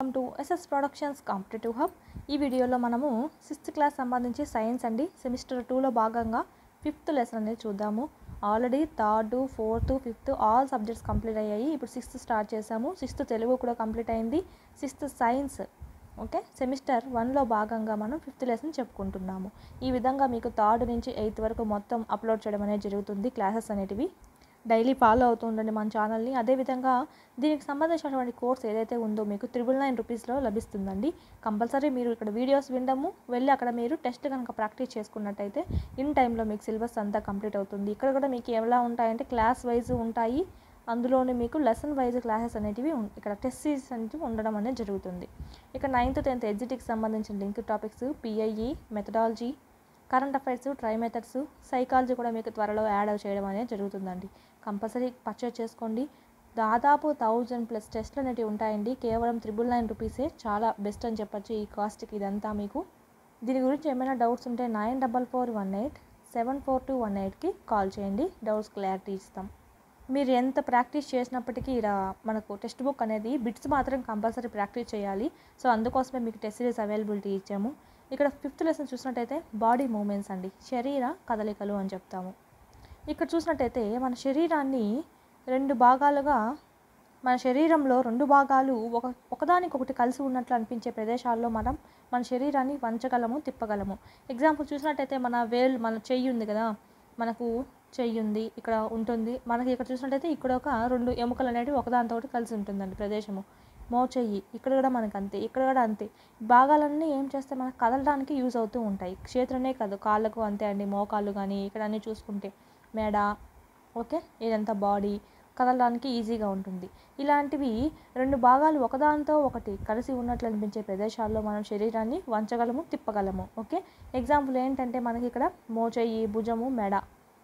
Welcome to S S productions competitive hub ఈ వీడియోలో మనము సిక్స్త్ క్లాస్ సంబంధించి సైన్స్ అండి సెమిస్టర్ టూలో భాగంగా ఫిఫ్త్ లెసన్ అనేది చూద్దాము already third fourth fifth all subjects complete అయ్యాయి ఇప్పుడు సిక్స్త్ స్టార్ట్ చేసాము సిక్స్త్ తెలుగు కూడా కంప్లీట్ అయింది సిక్స్త్ సైన్స్ ఓకే సెమిస్టర్ వన్లో భాగంగా మనం ఫిఫ్త్ లెసన్ చెప్పుకుంటున్నాము ఈ విధంగా మీకు థర్డ్ నుంచి ఎయిత్ వరకు మొత్తం అప్లోడ్ చేయడం అనేది జరుగుతుంది క్లాసెస్ అనేటివి డైలీ ఫాలో అవుతూ ఉండండి మన ఛానల్ని అదేవిధంగా దీనికి సంబంధించినటువంటి కోర్స్ ఏదైతే ఉందో మీకు త్రిబుల్ నైన్ రూపీస్లో లభిస్తుందండి కంపల్సరీ మీరు ఇక్కడ వీడియోస్ వినడము వెళ్ళి అక్కడ మీరు టెస్ట్ కనుక ప్రాక్టీస్ చేసుకున్నట్టయితే ఇన్ టైంలో మీకు సిలబస్ అంతా కంప్లీట్ అవుతుంది ఇక్కడ కూడా మీకు ఎలా ఉంటాయంటే క్లాస్ వైజ్ ఉంటాయి అందులోనే మీకు లెసన్ వైజ్ క్లాసెస్ అనేటివి ఉం- ఇక్కడ టెస్ట్ సిరీస్ అనేటివి ఉండడం అనేది జరుగుతుంది ఇక నైన్త్ టెన్త్ ఎగ్జిటికి సంబంధించిన link topics P I E methodology current affairs try methods psychology కూడా మీకు త్వరలో యాడ్ చేయడం అనేది జరుగుతుందండి కంపల్సరీ పర్చేస్ చేసుకోండి దాదాపు థౌజండ్ ప్లస్ టెస్ట్లు అనేవి ఉంటాయండి కేవలం త్రిబుల్ నైన్ రూపీసే చాలా బెస్ట్ అని చెప్పొచ్చు ఈ కాస్ట్కి ఇదంతా మీకు దీని గురించి ఏమైనా డౌట్స్ ఉంటే nine double four one eight seven four two one ఎయిట్కి కాల్ చేయండి డౌట్స్ క్లారిటీ ఇస్తాం మీరు ఎంత ప్రాక్టీస్ చేసినప్పటికీ ఇలా మనకు టెక్స్ట్ బుక్ అనేది బిట్స్ మాత్రం కంపల్సరీ ప్రాక్టీస్ చేయాలి సో అందుకోసమే మీకు టెస్ట్ సిరీస్ అవైలబిలిటీ ఇచ్చాము ఇక్కడ ఫిఫ్త్ లెసన్ చూసినట్టయితే బాడీ మూమెంట్స్ అండి శరీర కదలికలు అని చెప్తాము ఇక్కడ చూసినట్టయితే మన శరీరాన్ని రెండు భాగాలుగా మన శరీరంలో రెండు భాగాలు ఒక ఒకదానికొకటి కలిసి ఉన్నట్లు అనిపించే ప్రదేశాల్లో మనం మన శరీరాన్ని వంచగలము తిప్పగలము ఎగ్జాంపుల్ చూసినట్టయితే మన వేలు మన చెయ్యి ఉంది కదా మనకు చెయ్యి ఉంది ఇక్కడ ఉంటుంది మనకి ఇక్కడ చూసినట్టయితే ఇక్కడ ఒక రెండు ఎముకలు అనేవి ఒకదానితో ఒకటి కలిసి ఉంటుందండి ప్రదేశము మోచెయ్యి ఇక్కడ కూడా మనకు అంతే ఇక్కడ కూడా అంతే భాగాలన్నీ ఏం చేస్తే మనకు కదలడానికి యూజ్ అవుతూ ఉంటాయి క్షేత్రనే కాదు కాళ్ళకు అంతే అండి మోకాళ్ళు కానీ ఇక్కడ అన్నీ చూసుకుంటే మెడ ఓకే ఇదంతా బాడీ కదలడానికి ఈజీగా ఉంటుంది ఇలాంటివి రెండు భాగాలు ఒకదానితో ఒకటి కలిసి ఉన్నట్లు అనిపించే ప్రదేశాల్లో మనం శరీరాన్ని వంచగలము తిప్పగలము ఓకే ఎగ్జాంపుల్ ఏంటంటే మనకి ఇక్కడ మోచెయ్యి భుజము మెడ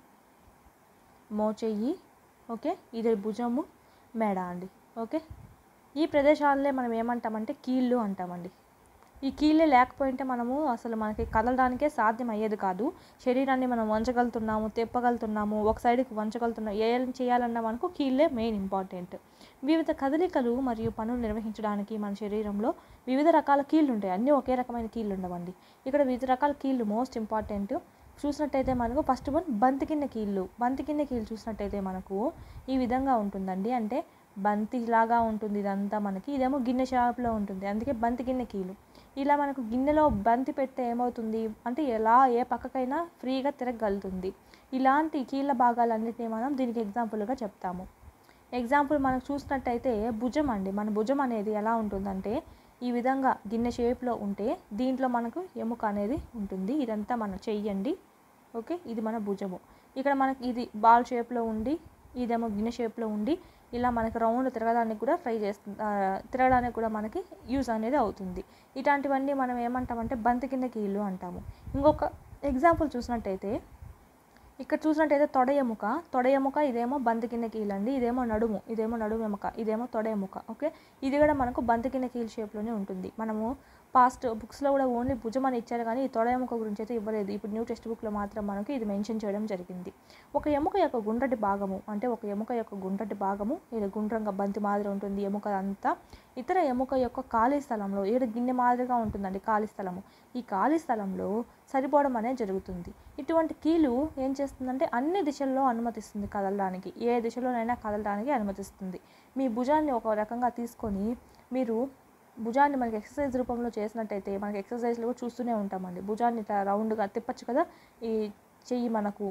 మోచెయ్యి ఓకే ఇది భుజము మెడ అండి ఓకే ఈ ప్రదేశాలనే మనం ఏమంటామంటే కీళ్ళు అంటామండి ఈ కీళ్ళే లేకపోయింటే మనము అసలు మనకి కదలడానికే సాధ్యం అయ్యేది కాదు శరీరాన్ని మనం వంచగలుగుతున్నాము తిప్పగలుగుతున్నాము ఒక సైడ్కి వంచగలుగుతున్నాము ఏం చేయాలన్నా మనకు కీళ్ళే మెయిన్ ఇంపార్టెంట్ వివిధ కదలికలు మరియు పనులు నిర్వహించడానికి మన శరీరంలో వివిధ రకాల కీళ్ళు ఉంటాయి అన్నీ ఒకే రకమైన కీళ్ళు ఉండవండి ఇక్కడ వివిధ రకాల కీళ్ళు మోస్ట్ ఇంపార్టెంట్ చూసినట్టయితే మనకు ఫస్ట్ వన్ బంతి కింద కీళ్ళు బంతి కింద కీళ్ళు చూసినట్టయితే మనకు ఈ విధంగా ఉంటుందండి అంటే బంతి లాగా ఉంటుంది ఇదంతా మనకి ఇదేమో గిన్నె షాప్లో ఉంటుంది అందుకే బంతి గిన్నె కీలు ఇలా మనకు గిన్నెలో బంతి పెడితే ఏమవుతుంది అంటే ఎలా ఏ పక్కకైనా ఫ్రీగా తిరగలుగుతుంది ఇలాంటి కీళ్ళ భాగాలన్నిటినీ మనం దీనికి ఎగ్జాంపుల్గా చెప్తాము ఎగ్జాంపుల్ మనకు చూసినట్టయితే భుజం అండి మన భుజం అనేది ఎలా ఉంటుందంటే ఈ విధంగా గిన్నె షేప్లో ఉంటే దీంట్లో మనకు ఎముక అనేది ఉంటుంది ఇదంతా మన చెయ్యండి ఓకే ఇది మన భుజము ఇక్కడ మనకి ఇది బాల్ షేప్లో ఉండి ఇదేమో గిన్నె షేప్లో ఉండి ఇలా మనకి రౌండ్ తిరగడానికి కూడా ట్రై చేస్తుంది తిరగడానికి కూడా మనకి యూజ్ అనేది అవుతుంది ఇలాంటివన్నీ మనం ఏమంటామంటే బంతి కింద కీళ్ళు అంటాము ఇంకొక ఎగ్జాంపుల్ చూసినట్టయితే ఇక్కడ చూసినట్టయితే తొడ ఎముక తొడ ఎముక ఇదేమో బంతి కింద కీలు అండి ఇదేమో నడుము ఇదేమో నడుము ఎముక ఇదేమో తొడ ఎముక ఓకే ఇది కూడా మనకు బంతి కింద కీలు షేప్లోనే ఉంటుంది మనము పాస్ట్ బుక్స్లో కూడా ఓన్లీ భుజం అని ఇచ్చారు కానీ ఈ తొడ ఎముక గురించి అయితే ఇవ్వలేదు ఇప్పుడు న్యూ టెక్స్ట్ బుక్లో మాత్రం మనకి ఇది మెన్షన్ చేయడం జరిగింది ఒక ఎముక యొక్క గుండ్రటి భాగము అంటే ఒక ఎముక యొక్క గుండ్రటి భాగము ఇది గుండ్రంగా బంతి మాదిరి ఉంటుంది ఎముక అంతా ఇతర ఎముక యొక్క ఖాళీ స్థలంలో ఏడు గిన్నె మాదిరిగా ఉంటుందండి ఖాళీ స్థలము ఈ ఖాళీ స్థలంలో సరిపోవడం అనేది జరుగుతుంది ఇటువంటి కీలు ఏం చేస్తుందంటే అన్ని దిశల్లో అనుమతిస్తుంది కదలడానికి ఏ దిశలోనైనా కదలడానికి అనుమతిస్తుంది మీ భుజాన్ని ఒక రకంగా తీసుకొని మీరు భుజాన్ని మనకి ఎక్సర్సైజ్ రూపంలో చేసినట్టయితే మనకి ఎక్సర్సైజ్లో కూడా చూస్తూనే ఉంటామండి భుజాన్ని ఇట్లా రౌండ్గా తిప్పచ్చు కదా ఈ చెయ్యి మనకు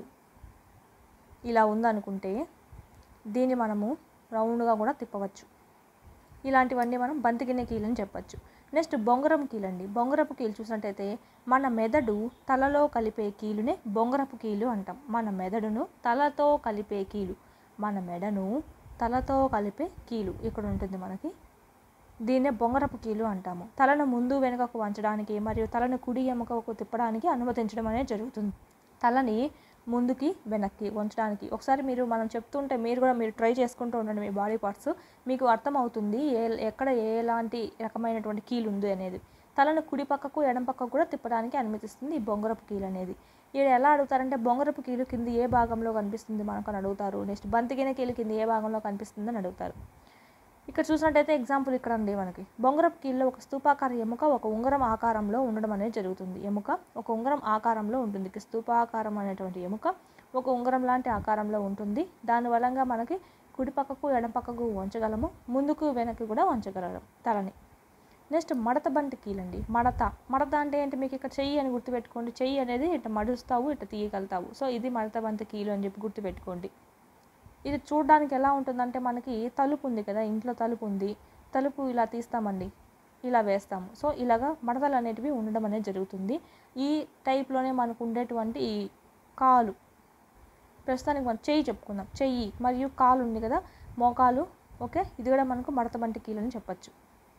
ఇలా ఉందనుకుంటే దీన్ని మనము రౌండ్గా కూడా తిప్పవచ్చు ఇలాంటివన్నీ మనం బంతిగిన్నె కీలు అని చెప్పచ్చు నెక్స్ట్ బొంగరం కీలు అండి బొంగరపు కీలు చూసినట్టయితే మన మెదడు తలలో కలిపే కీలునే బొంగరపు కీలు అంటాం మన మెదడును తలతో కలిపే కీలు మన మెడను తలతో కలిపే కీలు ఇక్కడ ఉంటుంది మనకి దీన్నే బొంగరపు కీలు అంటాము తలను ముందు వెనుకకు వంచడానికి మరియు తలను కుడి ఎముకకు తిప్పడానికి అనుమతించడం అనేది జరుగుతుంది తలని ముందుకి వెనక్కి వంచడానికి ఒకసారి మీరు మనం చెప్తుంటే మీరు కూడా మీరు ట్రై చేసుకుంటూ ఉండండి మీ బాడీ పార్ట్స్ మీకు అర్థమవుతుంది ఏ ఎక్కడ ఎలాంటి రకమైనటువంటి కీలు ఉంది అనేది తలను కుడి పక్కకు ఎడం పక్కకు కూడా తిప్పడానికి అనుమతిస్తుంది ఈ బొంగరపు కీలు అనేది ఈడ ఎలా అడుగుతారంటే బొంగరపు కీలు కింద ఏ భాగంలో కనిపిస్తుంది మనకు అని అడుగుతారు నెక్స్ట్ బంతిగిన కీలు కింద ఏ భాగంలో కనిపిస్తుంది అని అడుగుతారు ఇక్కడ చూసినట్టయితే ఎగ్జాంపుల్ ఇక్కడ అండి మనకి బొంగరపు కీల్లో ఒక స్తూపాకార ఎముక ఒక ఉంగరం ఆకారంలో ఉండడం అనేది జరుగుతుంది ఎముక ఒక ఉంగరం ఆకారంలో ఉంటుంది ఇక స్తూపాకారం అనేటువంటి ఎముక ఒక ఉంగరం లాంటి ఆకారంలో ఉంటుంది దాని వలంగా మనకి కుడి పక్కకు ఎడం పక్కకు వంచగలము ముందుకు వెనక్కి కూడా వంచగలము తలని నెక్స్ట్ మడత బంటి కీలండి మడత మడత అంటే ఏంటి మీకు ఇక్కడ చెయ్యి అని గుర్తుపెట్టుకోండి చెయ్యి అనేది ఇట్లా మడుస్తావు ఇట్లా తీయగలుగుతావు సో ఇది మడత బంతి కీలు అని చెప్పి గుర్తుపెట్టుకోండి ఇది చూడడానికి ఎలా ఉంటుందంటే మనకి తలుపు ఉంది కదా ఇంట్లో తలుపు ఉంది తలుపు ఇలా తీస్తామండి ఇలా వేస్తాము సో ఇలాగా మడతలు అనేటివి ఉండడం అనేది జరుగుతుంది ఈ టైప్లోనే మనకు ఉండేటువంటి ఈ కాలు ప్రస్తుతానికి మనం చెయ్యి చెప్పుకుందాం చెయ్యి మరియు కాలు ఉంది కదా మోకాలు ఓకే ఇది కూడా మనకు మడత బంటి కీలు అని చెప్పచ్చు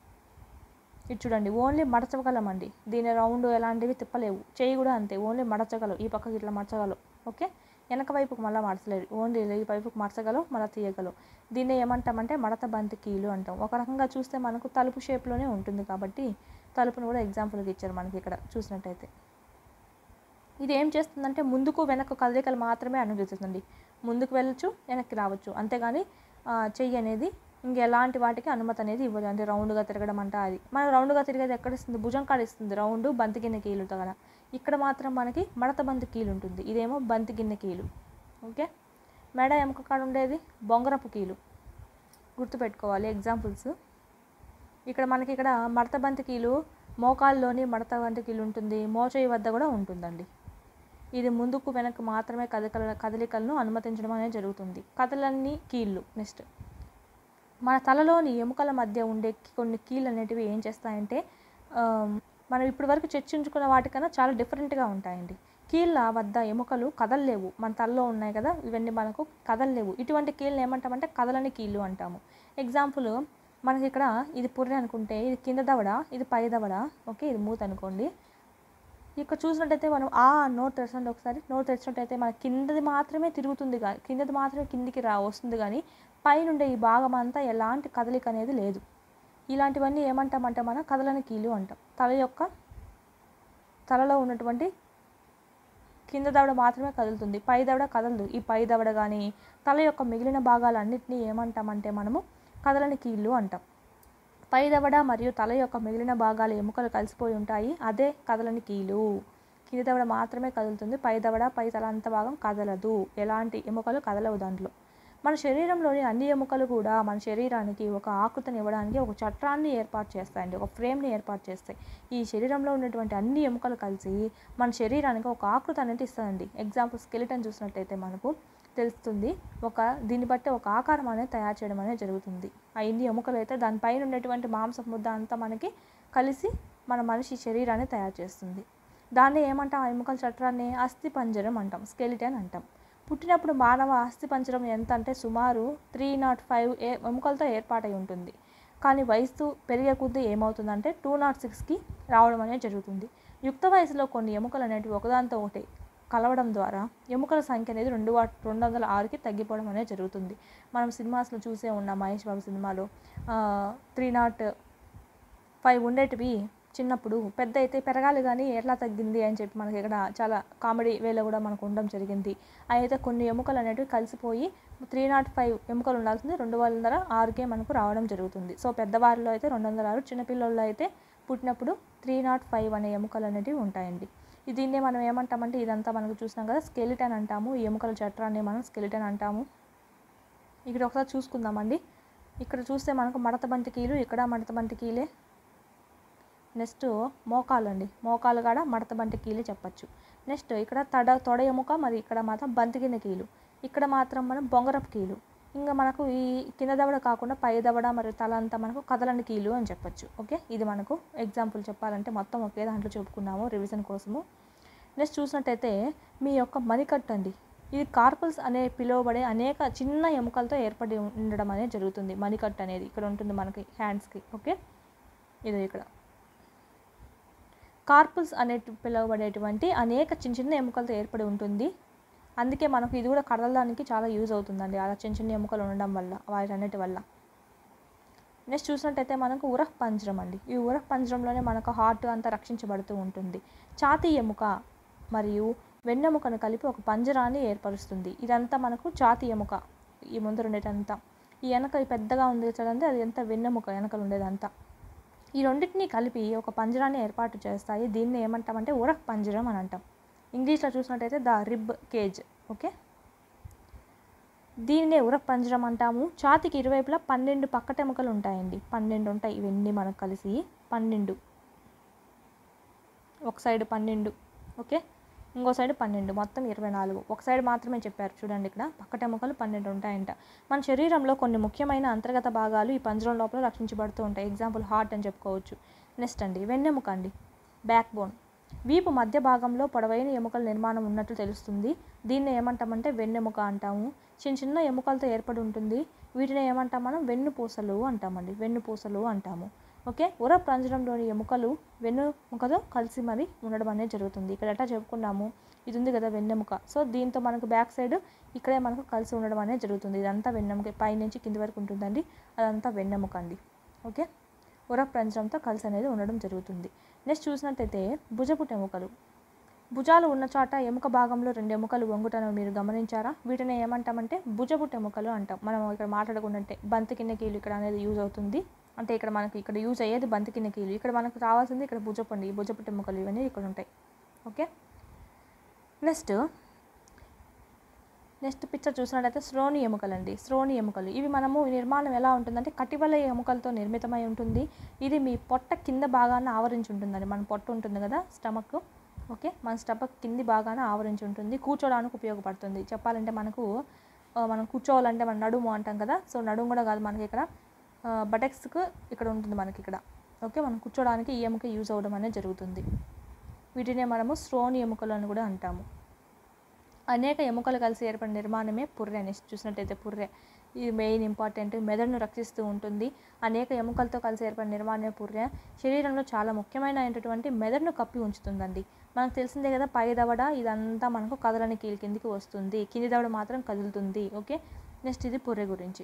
ఇది చూడండి ఓన్లీ మడచగలమండి దీని రౌండ్ ఎలాంటివి తిప్పలేవు చేయి కూడా అంతే ఓన్లీ మడచగలవు ఈ పక్కకి ఇట్లా మడచగలవు ఓకే వెనక వైపుకు మళ్ళీ మడచలేరు ఓన్లీ ఈ వైపుకు మడచగలవు మళ్ళీ తీయగలవు దీన్ని ఏమంటామంటే మడత బంతి కీలు అంటాం ఒక రకంగా చూస్తే మనకు తలుపు షేప్లోనే ఉంటుంది కాబట్టి తలుపును కూడా ఎగ్జాంపుల్గా ఇచ్చారు మనకి ఇక్కడ చూసినట్టయితే ఇది ఏం చేస్తుందంటే ముందుకు వెనక్కు కదలికలు మాత్రమే అనుమతిస్తుంది ముందుకు వెళ్ళొచ్చు వెనక్కి రావచ్చు అంతేగాని ఆ, చెయ్యి అనేది ఇంకెలాంటి వాటికి అనుమతి అనేది ఇవ్వదు అంటే రౌండ్గా తిరగడం అంటే అది మనం రౌండ్గా తిరిగేది ఎక్కడ ఇస్తుంది భుజం కాడ ఇస్తుంది రౌండ్ బంతి గిన్నె కీలు కదా ఇక్కడ మాత్రం మనకి మడత బంతి కీలు ఉంటుంది ఇదేమో బంతి గిన్నె కీలు ఓకే మెడ ఎముక కాడ ఉండేది బొంగరపు కీలు గుర్తుపెట్టుకోవాలి ఎగ్జాంపుల్స్ ఇక్కడ మనకి ఇక్కడ మడత బంతి కీలు మోకాల్లోని మడత బంతి కీలు ఉంటుంది మోచేయి వద్ద కూడా ఉంటుందండి ఇది ముందుకు వెనక్కు మాత్రమే కదలికల కదలికలను అనుమతించడం అనేది జరుగుతుంది కథలన్నీ కీళ్ళు నెక్స్ట్ మన తలలోని ఎముకల మధ్య ఉండే కొన్ని కీళ్ళు అనేటివి ఏం చేస్తాయంటే ఆ, మనం ఇప్పటివరకు చర్చించుకున్న వాటికన్నా చాలా డిఫరెంట్గా ఉంటాయండి కీళ్ళ వద్ద ఎముకలు కదలలేవు మన తలలో ఉన్నాయి కదా ఇవన్నీ మనకు కదలలేవు ఇటువంటి కీళ్ళని ఏమంటామంటే కదలని కీళ్ళు అంటాము ఎగ్జాంపుల్ మనకి ఇక్కడ ఇది పుర్రె అనుకుంటే ఇది కింద దవడ ఇది పై దవడ ఓకే ఇది మూత అనుకోండి ఇక్కడ చూసినట్టయితే మనం ఆ నోట్ తెరచండి ఒకసారి నోట్ తెరిచినట్టయితే మన కిందది మాత్రమే తిరుగుతుంది కానీ కిందది మాత్రమే కిందికి రా వస్తుంది కానీ పైనుండే ఈ భాగం అంతా ఎలాంటి కదలిక అనేది లేదు ఇలాంటివన్నీ ఏమంటామంటే మనం కదలని కీలు అంటాం తల యొక్క తలలో ఉన్నటువంటి కింద దవడ మాత్రమే కదులుతుంది పై దవడ కదలదు ఈ పై దవడ కానీ తల యొక్క మిగిలిన భాగాలన్నింటినీ ఏమంటామంటే మనము కదలని కీళ్ళు అంటాం పై దవడ మరియు తల యొక్క మిగిలిన భాగాల ఎముకలు కలిసిపోయి ఉంటాయి అదే కదలని కీలు కింది దవడ మాత్రమే కదులుతుంది పై దవడ పై తల అంత భాగం కదలదు ఎలాంటి ఎముకలు కదలవు దాంట్లో మన శరీరంలోని అన్ని ఎముకలు కూడా మన శరీరానికి ఒక ఆకృతిని ఇవ్వడానికి ఒక చట్రాన్ని ఏర్పాటు చేస్తాయండి ఒక ఫ్రేమ్ని ఏర్పాటు చేస్తాయి ఈ శరీరంలో ఉన్నటువంటి అన్ని ఎముకలు కలిసి మన శరీరానికి ఒక ఆకృతి అనేది ఇస్తుందండి ఎగ్జాంపుల్ స్కెలిటన్ చూసినట్టయితే మనకు తెలుస్తుంది ఒక దీన్ని బట్టి ఒక ఆకారం అనేది తయారు చేయడం అనేది జరుగుతుంది ఆ ఎన్ని ఎముకలు అయితే దానిపైన ఉన్నటువంటి మాంస ముద్ద అంతా మనకి కలిసి మన మనిషి శరీరాన్ని తయారు చేస్తుంది దాన్ని ఏమంటాం ఆ ఎముకల చట్రాన్ని అస్థి పంజరం అంటాం స్కెలిటన్ అంటాం పుట్టినప్పుడు మానవ అస్థి పంజరం ఎంత అంటే సుమారు త్రీ నాట్ ఫైవ్ ఏ ఎముకలతో ఏర్పాటై ఉంటుంది కానీ వయసు పెరిగే కొద్దీ ఏమవుతుందంటే టూ నాట్ సిక్స్కి రావడం అనేది జరుగుతుంది యుక్త వయసులో కొన్ని ఎముకలు అనేటివి ఒకదాంతో ఒకటి కలవడం ద్వారా ఎముకల సంఖ్య అనేది రెండు వా రెండు వందల ఆరుకి తగ్గిపోవడం అనేది జరుగుతుంది మనం సినిమాస్లో చూసే ఉన్నాం మహేష్ బాబు సినిమాలో త్రీ నాట్ ఫైవ్ ఉండేటివి చిన్నప్పుడు పెద్ద అయితే పెరగాలి కానీ ఎట్లా తగ్గింది అని చెప్పి మనకి ఇక్కడ చాలా కామెడీ వేలో కూడా మనకు ఉండడం జరిగింది అయితే కొన్ని ఎముకలు అనేటివి కలిసిపోయి త్రీ నాట్ ఫైవ్ ఎముకలు ఉండాల్సింది రెండు వందల ఆరుకే మనకు రావడం జరుగుతుంది సో పెద్దవారిలో అయితే రెండు వందల ఆరు చిన్నపిల్లల్లో అయితే పుట్టినప్పుడు త్రీ నాట్ ఫైవ్ అనే ఎముకలు అనేటివి ఉంటాయండి ఇది దీన్నే మనం ఏమంటామంటే ఇదంతా మనకు చూసినాం కదా స్కెలిటన్ అంటాము ఈ ఎముకల చట్రాన్ని మనం స్కెలిటన్ అంటాము ఇక్కడ ఒకసారి చూసుకుందామండి ఇక్కడ చూస్తే మనకు మడత బంతి కీలు ఇక్కడ మడత బంతి కీలే నెక్స్ట్ మోకాలు అండి మోకాలు కాడ మడత బంతి కీలు చెప్పచ్చు నెక్స్ట్ ఇక్కడ తడ తొడ ఎముక మరి ఇక్కడ మాత్రం బంతి కింద కీలు ఇక్కడ మాత్రం మనం బొంగరపు కీలు ఇంకా మనకు ఈ కింద దవడ కాకుండా పై దవడ మరియు తల అంతా మనకు కదలని కీలు అని చెప్పచ్చు ఓకే ఇది మనకు ఎగ్జాంపుల్ చెప్పాలంటే మొత్తం ఒకే దాంట్లో చెప్పుకున్నాము రివిజన్ కోసము నెక్స్ట్ చూసినట్టయితే మీ యొక్క మణికట్టు అండి ఇది కార్పల్స్ అనే పిలువబడే అనేక చిన్న ఎముకలతో ఏర్పడి ఉండడం అనేది జరుగుతుంది మణికట్టు అనేది ఇక్కడ ఉంటుంది మనకి హ్యాండ్స్కి ఓకే ఇది ఇక్కడ కార్పుల్స్ అనే పిలువబడేటువంటి అనేక చిన్న చిన్న ఎముకలతో ఏర్పడి ఉంటుంది అందుకే మనకు ఇది కూడా కదలడానికి చాలా యూజ్ అవుతుందండి అలా చిన్న చిన్న ఎముకలు ఉండడం వల్ల వాటన్నిటి వల్ల నెక్స్ట్ చూసినట్టయితే మనకు ఉరహ్ పంజరం అండి ఈ ఉరహ్ పంజరంలోనే మనకు హార్ట్ అంతా రక్షించబడుతూ ఉంటుంది ఛాతీ ఎముక మరియు వెన్నెముకను కలిపి ఒక పంజరాన్ని ఏర్పరుస్తుంది ఇదంతా మనకు ఛాతీ ఎముక ఈ ముందు రెండేటంతా ఈ వెనక ఈ పెద్దగా ఉంది చూడండి అది ఎంత వెన్నెముక వెనకలు ఉండేదంతా ఈ రెండింటిని కలిపి ఒక పంజరాన్ని ఏర్పాటు చేస్తాయి దీన్ని ఏమంటామంటే ఉరక్ పంజరం అని అంటాం ఇంగ్లీష్లో చూసినట్టయితే ద రిబ్ కేజ్ ఓకే దీనినే ఉరక్ పంజరం అంటాము ఛాతికి ఇరువైపులా పన్నెండు పక్కటెముకలు ఉంటాయండి పన్నెండు ఉంటాయి ఇవన్నీ మనకు కలిసి పన్నెండు ఒక సైడ్ పన్నెండు ఓకే ఇంకో సైడ్ పన్నెండు మొత్తం ఇరవై నాలుగు ఒక సైడ్ మాత్రమే చెప్పారు చూడండి ఇక్కడ పక్కటెముకలు పన్నెండు ఉంటాయంట మన శరీరంలో కొన్ని ముఖ్యమైన అంతర్గత భాగాలు ఈ పంజరం లోపల రక్షించబడుతూ ఉంటాయి ఎగ్జాంపుల్ హార్ట్ అని చెప్పుకోవచ్చు నెక్స్ట్ అండి వెన్నెముక అండి బ్యాక్ బోన్ వీపు మధ్య భాగంలో పొడవైన ఎముకల నిర్మాణం ఉన్నట్లు తెలుస్తుంది దీన్ని ఏమంటామంటే వెన్నెముక అంటాము చిన్న చిన్న ఎముకలతో ఏర్పడి ఉంటుంది వీటిని ఏమంటాం మనం వెన్నుపూసలు అంటామండి వెన్నుపూసలు అంటాము ఓకే ఉర ప్రాంజనంలోని ఎముకలు వెన్నుముకతో కలిసి మరి ఉండడం అనేది జరుగుతుంది ఇక్కడ ఎట్లా చెప్పుకున్నాము ఇది ఉంది కదా వెన్నెముక సో దీంతో మనకు బ్యాక్ సైడ్ ఇక్కడే మనకు కలిసి ఉండడం అనేది జరుగుతుంది ఇదంతా వెన్నెముక పైనుంచి కింది వరకు ఉంటుందండి అదంతా వెన్నెముక అండి ఓకే ఉర ప్రాంజనంతో కలిసి అనేది ఉండడం జరుగుతుంది నెక్స్ట్ చూసినట్టయితే భుజపుట ఎముకలు భుజాలు ఉన్న చోట ఎముక భాగంలో రెండు ఎముకలు వంగుటను మీరు గమనించారా వీటిని ఏమంటామంటే భుజపుట ఎముకలు అంటాం మనం ఇక్కడ మాట్లాడుకుంటే బంతి కింద కీలు ఇక్కడ అనేది యూజ్ అవుతుంది అంటే ఇక్కడ మనకి ఇక్కడ యూజ్ అయ్యేది బంతి కింద కీలు ఇక్కడ మనకు రావాల్సింది ఇక్కడ భుజపండి ఈ భుజపుట ఎముకలు ఇవన్నీ ఇక్కడ ఉంటాయి ఓకే నెక్స్ట్ నెక్స్ట్ పిక్చర్ చూసినట్టయితే శ్రోణి ఎముకలండి శ్రోణి ఎముకలు ఇవి మనము ఈ నిర్మాణం ఎలా ఉంటుందంటే కటివల ఎముకలతో నిర్మితమై ఉంటుంది ఇది మీ పొట్ట కింద భాగాన్ని ఆవరించి ఉంటుందండి మన పొట్ట ఉంటుంది కదా స్టమక్ ఓకే మన స్టమక్ కింది భాగాన ఆవరించి ఉంటుంది కూర్చోడానికి ఉపయోగపడుతుంది చెప్పాలంటే మనకు ఆ, మనం కూర్చోవాలంటే మన నడుము అంటాం కదా సో నడుము కూడా కాదు మనకి ఇక్కడ బటెక్స్కు ఇక్కడ ఉంటుంది మనకి ఇక్కడ ఓకే మనం కూర్చోడానికి ఈ ఎముక యూజ్ అవ్వడం అనేది జరుగుతుంది వీటినే మనము శ్రోణి ఎముకలు అని కూడా అంటాము అనేక ఎముకలు కలిసి ఏర్పడిన నిర్మాణమే పుర్రె నెక్స్ట్ చూసినట్టయితే పుర్రె ఇది మెయిన్ ఇంపార్టెంట్ మెదడును రక్షిస్తూ ఉంటుంది అనేక ఎముకలతో కలిసి ఏర్పడిన నిర్మాణమే పుర్రె శరీరంలో చాలా ముఖ్యమైనటువంటి మెదడును కప్పి ఉంచుతుందండి మనకు తెలిసిందే కదా పై దవడ ఇదంతా మనకు కదలని కీలు కిందికి వస్తుంది కింది దవడ మాత్రం కదులుతుంది ఓకే నెక్స్ట్ ఇది పుర్రె గురించి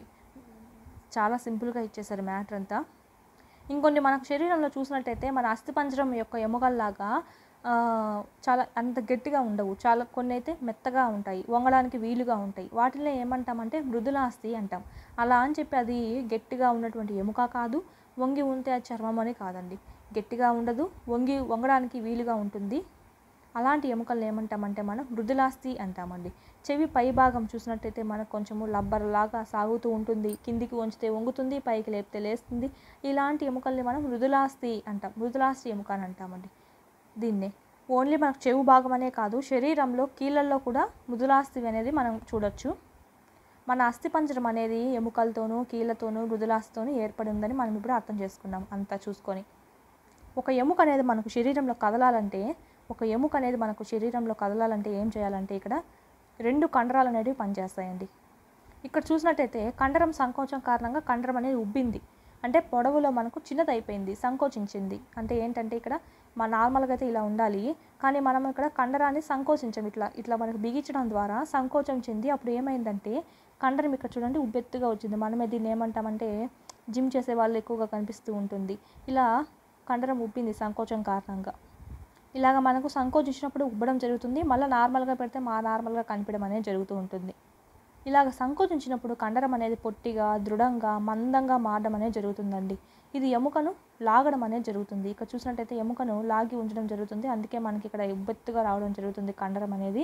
చాలా సింపుల్గా ఇచ్చేసారు మ్యాటర్ అంతా ఇంకొన్ని మనకు శరీరంలో చూసినట్టయితే మన అస్థిపంజరం యొక్క ఎముకల్లాగా ఆ, చాలా అంత గట్టిగా ఉండవు చాలా కొన్ని అయితే మెత్తగా ఉంటాయి వంగడానికి వీలుగా ఉంటాయి వాటిలో ఏమంటామంటే మృదులాస్తి అంటాం అలా అని చెప్పి అది గట్టిగా ఉన్నటువంటి ఎముక కాదు వంగి ఉంటే అది చర్మం అని కాదండి గట్టిగా ఉండదు వంగి వంగడానికి వీలుగా ఉంటుంది అలాంటి ఎముకలను ఏమంటామంటే మనం మృదులాస్తి అంటామండి చెవి పై భాగం చూసినట్టయితే మనకు కొంచెము లబ్బర్ లాగా సాగుతూ ఉంటుంది కిందికి వంచితే వంగుతుంది పైకి లేపితే లేస్తుంది ఇలాంటి ఎముకల్ని మనం మృదులాస్తి అంటాం మృదులాస్తి ఎముక అని అంటామండి దీన్నే ఓన్లీ మనకు చెవు భాగం అనే కాదు శరీరంలో కీళ్ళల్లో కూడా మృదులాస్తి అనేది మనం చూడొచ్చు మన అస్థిపంజరం అనేది ఎముకలతోనూ కీళ్ళతోనూ మృదులాస్తితోనూ ఏర్పడి ఉందని మనం ఇప్పుడు అర్థం చేసుకున్నాం అంతా చూసుకొని ఒక ఎముక అనేది మనకు శరీరంలో కదలాలంటే ఒక ఎముక అనేది మనకు శరీరంలో కదలాలంటే ఏం చేయాలంటే ఇక్కడ రెండు కండరాలు అనేవి పనిచేస్తాయండి ఇక్కడ చూసినట్టయితే కండరం సంకోచం కారణంగా కండరం అనేది ఉబ్బింది అంటే పొడవులో మనకు చిన్నదైపోయింది సంకోచించింది అంటే ఏంటంటే ఇక్కడ మా నార్మల్గా అయితే ఇలా ఉండాలి కానీ మనం ఇక్కడ కండరాన్ని సంకోచించాం ఇట్లా ఇట్లా మనకు బిగించడం ద్వారా సంకోచం చెంది అప్పుడు ఏమైందంటే కండరం ఇక్కడ చూడండి ఉబ్బెత్తుగా వచ్చింది మనమే దీన్ని ఏమంటామంటే జిమ్ చేసే వాళ్ళు ఎక్కువగా కనిపిస్తూ ఉంటుంది ఇలా కండరం ఉబ్బింది సంకోచం కారణంగా ఇలాగ మనకు సంకోచించినప్పుడు ఉబ్బడం జరుగుతుంది మళ్ళీ నార్మల్గా పెడితే మా నార్మల్గా కనిపించడం అనేది జరుగుతూ ఉంటుంది ఇలాగ సంకోచించినప్పుడు కండరం అనేది పొట్టిగా దృఢంగా మందంగా మారడం అనేది జరుగుతుందండి ఇది ఎముకను లాగడం అనేది జరుగుతుంది ఇక్కడ చూసినట్టయితే ఎముకను లాగి ఉంచడం జరుగుతుంది అందుకే మనకి ఇక్కడ ఉబ్బెత్తుగా రావడం జరుగుతుంది కండరం అనేది